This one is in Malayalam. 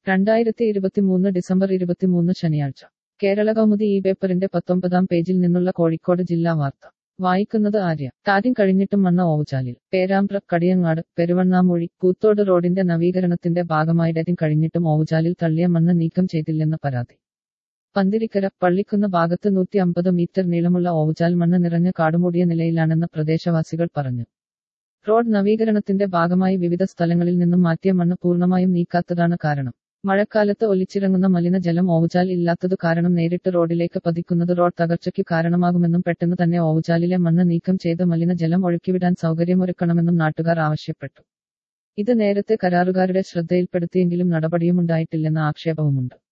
രണ്ടായിരത്തി ഇരുപത്തിമൂന്ന് ഡിസംബർ ഇരുപത്തിമൂന്ന് ശനിയാഴ്ച കേരള കൗമുദി ഈ പേപ്പറിന്റെ പത്തൊമ്പതാം പേജിൽ നിന്നുള്ള കോഴിക്കോട് ജില്ലാ വാർത്ത വായിക്കുന്നത് ആര്യ താദ്യം കഴിഞ്ഞിട്ടും മണ്ണ ഓവുചാലിൽ പേരാമ്പ്ര കടിയങ്ങാട് പെരുവണ്ണാമൂഴി കൂത്തോട് റോഡിന്റെ നവീകരണത്തിന്റെ ഭാഗമായി ഡെതിം കഴിഞ്ഞിട്ടും ഓവുചാലിൽ തള്ളിയ മണ്ണ് നീക്കം ചെയ്തില്ലെന്ന് പരാതി പന്തിരിക്കര പള്ളിക്കുന്ന ഭാഗത്ത് നൂറ്റി അമ്പത് മീറ്റർ നീളമുള്ള ഓവുചാൽ മണ്ണ് നിറഞ്ഞ് കാടുമൂടിയ നിലയിലാണെന്ന് പ്രദേശവാസികൾ പറഞ്ഞു റോഡ് നവീകരണത്തിന്റെ ഭാഗമായി വിവിധ സ്ഥലങ്ങളിൽ നിന്നും മാറ്റിയ മണ്ണ് പൂർണ്ണമായും നീക്കാത്തതാണ് കാരണം മഴക്കാലത്ത് ഒലിച്ചിറങ്ങുന്ന മലിനജലം ഓവുചാൽ ഇല്ലാത്തതു കാരണം നേരിട്ട് റോഡിലേക്ക് പതിക്കുന്നത് റോഡ് തകർച്ചയ്ക്ക് കാരണമാകുമെന്നും പെട്ടെന്ന് തന്നെ ഓവുചാലിലെ മണ്ണ് നീക്കം ചെയ്ത് മലിനജലം ഒഴുക്കിവിടാൻ സൗകര്യമൊരുക്കണമെന്നും നാട്ടുകാർ ആവശ്യപ്പെട്ടു ഇത് നേരത്തെ കരാറുകാരുടെ ശ്രദ്ധയിൽപ്പെടുത്തിയെങ്കിലും നടപടിയുമുണ്ടായിട്ടില്ലെന്ന ആക്ഷേപവുമുണ്ട്